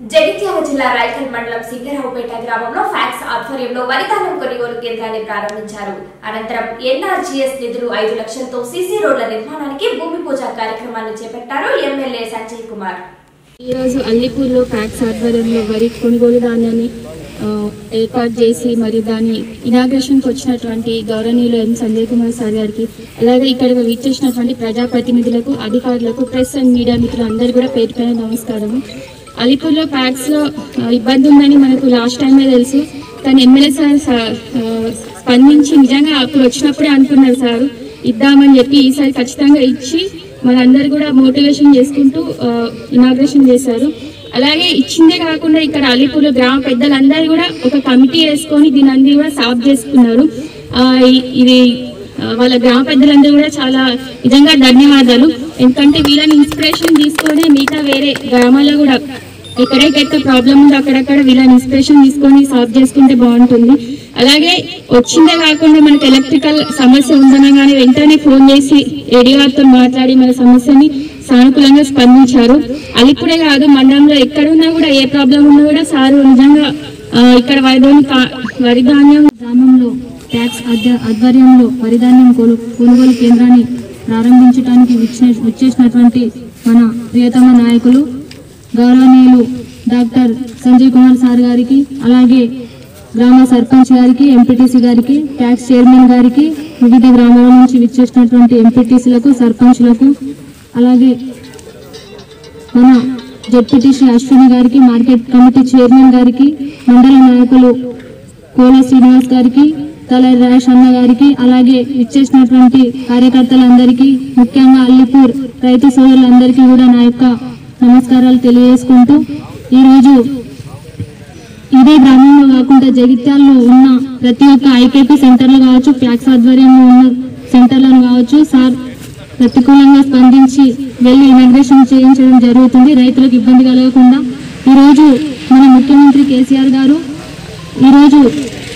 జగిత్యాల జిల్లా రాయకల్ మండలం సింగరావుపేట గ్రామంలో ఫ్యాక్స్ ఆధ్వర్యంలో వరిధాన్యం కొనుగోలు కేంద్రాన్ని ప్రారంభించారు అనంతరం ఎన్ఆర్జీఎస్ నిధులు ఐదు లక్షలతో సీసీ రోడ్ల నిర్మాణానికి భూమి పూజ కార్యక్రమాన్ని చేపట్టారు ఎమ్మెల్యే సంజయ్ కుమార్ ఈరోజు అల్లిపూర్లో ప్యాక్స్ ఆధ్వర్యంలో వరి కొనుగోలు ధాన్యాన్ని ఆ, ఏర్పాటు చేసి మరి దాన్ని ఇనాగ్రేషన్కి వచ్చినటువంటి గౌరవనీయులు ఎం సంజయ్ కుమార్ సార్ గారికి అలాగే ఇక్కడ విచ్చేసినటువంటి ప్రజాప్రతినిధులకు అధికారులకు ప్రెస్ అండ్ మీడియా మిత్రులందరూ కూడా పేరు పైన నమస్కారము అలీపూర్లో ప్యాక్స్లో ఆ, ఇబ్బంది ఉందని మనకు లాస్ట్ టైమే తెలుసు కానీ ఎమ్మెల్యే సార్ స- ఆ, స్పందించి నిజంగా అప్పుడు వచ్చినప్పుడే అనుకున్నారు సార్ ఇద్దామని చెప్పి ఈసారి ఖచ్చితంగా ఇచ్చి మనందరు కూడా మోటివేషన్ చేసుకుంటూ ఇనాగ్రేషన్ చేశారు అలాగే ఇచ్చిందే కాకుండా ఇక్కడ అలీపూర్ గ్రామ పెద్దలందరూ కూడా ఒక కమిటీ వేసుకొని దీని అన్ని కూడా సాఫ్ చేసుకున్నారు ఆ, ఇ- ఇది ఆ, వాళ్ళ గ్రామ పెద్దలందరూ కూడా చాలా నిజంగా ధన్యవాదాలు ఎందుకంటే వీళ్ళని ఇన్స్పిరేషన్ తీసుకొని మిగతా వేరే గ్రామాల్లో కూడా ఎక్కడెక్కడ ప్రాబ్లం ఉందో అక్కడక్కడ వీళ్ళని ఇన్స్పిరేషన్ తీసుకొని సాల్వ్ చేసుకుంటే బాగుంటుంది అలాగే వచ్చిందే కాకుండా మనకి ఎలక్ట్రికల్ సమస్య ఉందనగానే వెంటనే ఫోన్ చేసి ఏడీఆర్తో మాట్లాడి మన సమస్యని సానుకూలంగా స్పందించారు అలిప్పుడే కాదు మండలంలో ఎక్కడున్నా కూడా ఏ ప్రాబ్లం ఉన్నా కూడా సారు నిజంగా ఆ, ఇక్కడ వరిధాన్యం కా- వరిధాన్యం గ్రామంలో ట్యాక్స్ అధ్య- ఆధ్వర్యంలో వరిధాన్యం కొను- కొనుగోలు కేంద్రాన్ని ప్రారంభించడానికి విచ్చిన- వచ్చేసినటువంటి మన ప్రియతమ నాయకులు గౌరవనీయులు డాక్టర్ సంజయ్ కుమార్ సార్ గారికి అలాగే గ్రామ సర్పంచ్ గారికి ఎంపీటీసీ గారికి ట్యాక్స్ చైర్మన్ గారికి వివిధ గ్రామాల నుంచి విచ్చేసినటువంటి ఎంపీటీసీలకు సర్పంచ్లకు అలాగే మన జడ్పీటీసీ అశ్విని గారికి మార్కెట్ కమిటీ చైర్మన్ గారికి మండల నాయకులు కోల శ్రీనివాస్ గారికి తలరి రాజేష్ అన్న గారికి అలాగే ఇచ్చేసినటువంటి కార్యకర్తలందరికీ ముఖ్యంగా అల్లిపూర్ రైతు సోదరులందరికీ కూడా నా యొక్క నమస్కారాలు తెలియజేసుకుంటూ ఈరోజు ఇదే గ్రామంలో కాకుండా జగిత్యాలలో ఉన్న ప్రతి ఒక్క ఐకేపీ సెంటర్లు కావచ్చు ప్యాక్స్ ఆధ్వర్యంలో ఉన్న సెంటర్లను కావచ్చు సార్ ప్రతికూలంగా స్పందించి వెళ్ళి ఇనాగ్రేషన్ చేయించడం జరుగుతుంది రైతులకు ఇబ్బంది కలగకుండా ఈరోజు మన ముఖ్యమంత్రి కేసీఆర్ గారు ఈరోజు